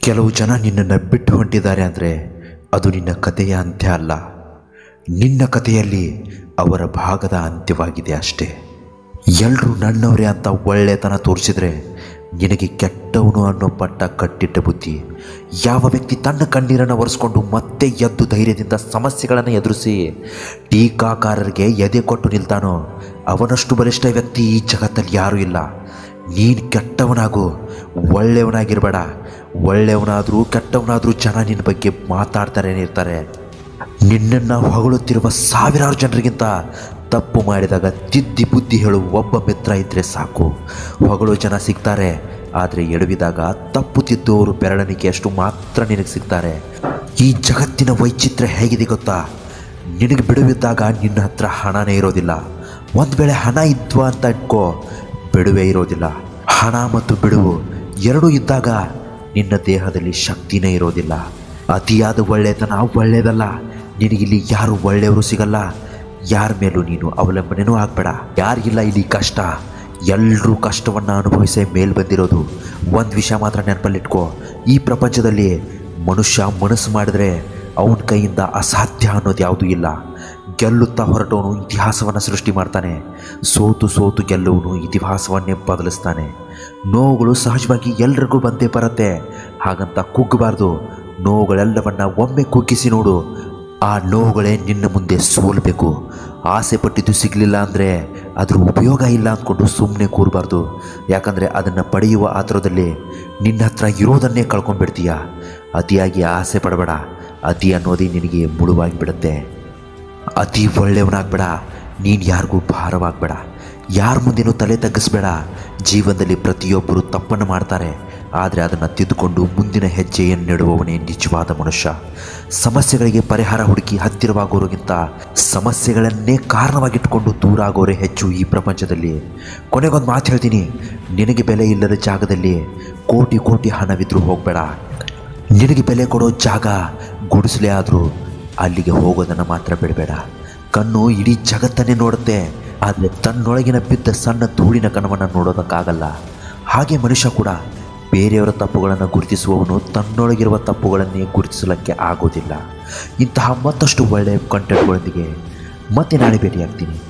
ಕೆಲವು ಜನ ನಿನ್ನನ್ನು ಬಿಟ್ಟು ಹೊಂಟಿದ್ದಾರೆ ಅಂದರೆ ಅದು ನಿನ್ನ ಕಥೆಯ ಅಂತ್ಯ ಅಲ್ಲ ನಿನ್ನ ಕಥೆಯಲ್ಲಿ ಅವರ ಭಾಗದ ಅಂತ್ಯವಾಗಿದೆ ಅಷ್ಟೇ ಎಲ್ಲರೂ ನನ್ನವರೇ ಅಂತ ಒಳ್ಳೆತನ ತೋರಿಸಿದ್ರೆ ನಿನಗೆ ಕೆಟ್ಟವನು ಅನ್ನೋ ಪಟ್ಟ ಕಟ್ಟಿಟ್ಟ ಬುದ್ಧಿ ಯಾವ ವ್ಯಕ್ತಿ ತನ್ನ ಕಣ್ಣೀರನ್ನು ಒರೆಸ್ಕೊಂಡು ಮತ್ತೆ ಎದ್ದು ಧೈರ್ಯದಿಂದ ಸಮಸ್ಯೆಗಳನ್ನು ಎದುರಿಸಿ ಟೀಕಾಕಾರರಿಗೆ ಎದೆ ಕೊಟ್ಟು ನಿಲ್ತಾನೋ ಅವನಷ್ಟು ಬಲಿಷ್ಠ ವ್ಯಕ್ತಿ ಈ ಜಗತ್ತಲ್ಲಿ ಯಾರೂ ಇಲ್ಲ ನೀನು ಕೆಟ್ಟವನಾಗು ಒಳ್ಳೆಯವನಾಗಿರಬೇಡ ಒಳ್ಳೆಯವನಾದರೂ ಕೆಟ್ಟವನಾದರೂ ಜನ ನಿನ್ನ ಬಗ್ಗೆ ಮಾತಾಡ್ತಾನೆ ಇರ್ತಾರೆ ನಿನ್ನನ್ನು ಹೊಗಳುತ್ತಿರುವ ಸಾವಿರಾರು ಜನರಿಗಿಂತ ತಪ್ಪು ಮಾಡಿದಾಗ ತಿದ್ದಿ ಬುದ್ಧಿ ಹೇಳುವ ಒಬ್ಬ ಮಿತ್ರ ಇದ್ದರೆ ಸಾಕು ಹೊಗಳು ಜನ ಸಿಗ್ತಾರೆ ಆದರೆ ಎಡವಿದಾಗ ತಪ್ಪು ತಿದ್ದುವವರು ಬೆರಳಿಕೆಯಷ್ಟು ಮಾತ್ರ ನಿನಗೆ ಸಿಗ್ತಾರೆ ಈ ಜಗತ್ತಿನ ವೈಚಿತ್ರ್ಯ ಹೇಗಿದೆ ಗೊತ್ತಾ ನಿನಗೆ ಬಿಡುವಿದ್ದಾಗ ನಿನ್ನ ಹತ್ರ ಹಣನೇ ಇರೋದಿಲ್ಲ ಒಂದು ವೇಳೆ ಹಣ ಇದ್ವಾ ಅಂತ ಇಟ್ಕೋ ಬಿಡುವೆ ಇರೋದಿಲ್ಲ ಹಣ ಮತ್ತು ಬಿಡುವು ಎರಡೂ ಇದ್ದಾಗ ನಿನ್ನ ದೇಹದಲ್ಲಿ ಶಕ್ತಿನೇ ಇರೋದಿಲ್ಲ ಅತಿಯಾದ ಒಳ್ಳೆತನ ಒಳ್ಳೆಯದಲ್ಲ ನಿನಗಿಲ್ಲಿ ಯಾರು ಒಳ್ಳೆಯವರು ಸಿಗಲ್ಲ ಯಾರ ಮೇಲೂ ನೀನು ಅವಲಂಬನೆನೂ ಆಗಬೇಡ ಯಾರಿಗಿಲ್ಲ ಇಲ್ಲಿ ಕಷ್ಟ ಎಲ್ಲರೂ ಕಷ್ಟವನ್ನು ಅನುಭವಿಸೇ ಮೇಲ್ ಬಂದಿರೋದು ಒಂದು ವಿಷಯ ಮಾತ್ರ ನೆನಪಲ್ಲಿಟ್ಕೋ ಈ ಪ್ರಪಂಚದಲ್ಲಿ ಮನುಷ್ಯ ಮನಸ್ಸು ಮಾಡಿದ್ರೆ ಅವನ ಕೈಯಿಂದ ಅಸಾಧ್ಯ ಅನ್ನೋದು ಯಾವುದೂ ಇಲ್ಲ ಗೆಲ್ಲುತ್ತಾ ಹೊರಟವನು ಇತಿಹಾಸವನ್ನು ಸೃಷ್ಟಿ ಮಾಡ್ತಾನೆ ಸೋತು ಸೋತು ಗೆಲ್ಲುವನು ಇತಿಹಾಸವನ್ನೇ ಬದಲಿಸ್ತಾನೆ ನೋವುಗಳು ಸಹಜವಾಗಿ ಎಲ್ರಿಗೂ ಬಂದೇ ಬರುತ್ತೆ ಹಾಗಂತ ಕುಗ್ಗಬಾರ್ದು ನೋವುಗಳೆಲ್ಲವನ್ನ ಒಮ್ಮೆ ಕುಗ್ಗಿಸಿ ನೋಡು ಆ ನೋವುಗಳೇ ನಿನ್ನ ಮುಂದೆ ಸೋಲ್ಬೇಕು ಆಸೆ ಪಟ್ಟಿದ್ದು ಸಿಗಲಿಲ್ಲ ಅಂದರೆ ಅದ್ರ ಉಪಯೋಗ ಇಲ್ಲ ಅಂದ್ಕೊಂಡು ಸುಮ್ಮನೆ ಕೂರಬಾರ್ದು ಯಾಕಂದರೆ ಅದನ್ನು ಪಡೆಯುವ ಆತುರದಲ್ಲಿ ನಿನ್ನ ಹತ್ರ ಇರೋದನ್ನೇ ಕಳ್ಕೊಂಡ್ಬಿಡ್ತೀಯ ಅತಿಯಾಗಿ ಆಸೆ ಪಡಬೇಡ ಅತಿ ಅನ್ನೋದೇ ನಿನಗೆ ಮುಳುವಾಗಿ ಬಿಡುತ್ತೆ ಅತಿ ಒಳ್ಳೆಯವನಾಗಬೇಡ ನೀನು ಯಾರಿಗೂ ಭಾರವಾಗಬೇಡ ಯಾರ ಮುಂದೆನೂ ತಲೆ ತಗ್ಗಿಸ್ಬೇಡ ಜೀವನದಲ್ಲಿ ಪ್ರತಿಯೊಬ್ಬರು ತಪ್ಪನ್ನು ಮಾಡ್ತಾರೆ ಆದರೆ ಅದನ್ನು ತಿದ್ದುಕೊಂಡು ಮುಂದಿನ ಹೆಜ್ಜೆಯನ್ನಿಡುವವನೇ ನಿಜವಾದ ಮನುಷ್ಯ ಸಮಸ್ಯೆಗಳಿಗೆ ಪರಿಹಾರ ಹುಡುಕಿ ಹತ್ತಿರವಾಗೋರಿಗಿಂತ ಸಮಸ್ಯೆಗಳನ್ನೇ ಕಾರಣವಾಗಿಟ್ಕೊಂಡು ದೂರ ಆಗೋರೇ ಹೆಚ್ಚು ಈ ಪ್ರಪಂಚದಲ್ಲಿ ಕೊನೆಗೊಂದು ಮಾತು ಹೇಳ್ತೀನಿ ನಿನಗೆ ಬೆಲೆ ಇಲ್ಲದ ಜಾಗದಲ್ಲಿ ಕೋಟಿ ಕೋಟಿ ಹಣವಿದ್ರೂ ಹೋಗಬೇಡ ನಿನಗೆ ಬೆಲೆ ಕೊಡೋ ಜಾಗ ಗುಡಿಸಲೇ ಆದರೂ ಅಲ್ಲಿಗೆ ಹೋಗೋದನ್ನು ಮಾತ್ರ ಬಿಡಬೇಡ ಕಣ್ಣು ಇಡೀ ಜಗತ್ತನ್ನೇ ನೋಡುತ್ತೆ ಆದರೆ ತನ್ನೊಳಗಿನ ಬಿದ್ದ ಸಣ್ಣ ಧೂಳಿನ ಕಣವನ್ನು ನೋಡೋದಕ್ಕಾಗಲ್ಲ ಹಾಗೆ ಮನುಷ್ಯ ಕೂಡ ಬೇರೆಯವರ ತಪ್ಪುಗಳನ್ನು ಗುರುತಿಸುವವನು ತನ್ನೊಳಗಿರುವ ತಪ್ಪುಗಳನ್ನೇ ಗುರುತಿಸಲಿಕ್ಕೆ ಆಗೋದಿಲ್ಲ ಇಂತಹ ಮತ್ತಷ್ಟು ಒಳ್ಳೆಯ ಕಂಟೆಂಟ್ಗಳೊಂದಿಗೆ ಮತ್ತೆ ನಾಳೆ ಭೇಟಿಯಾಗ್ತೀನಿ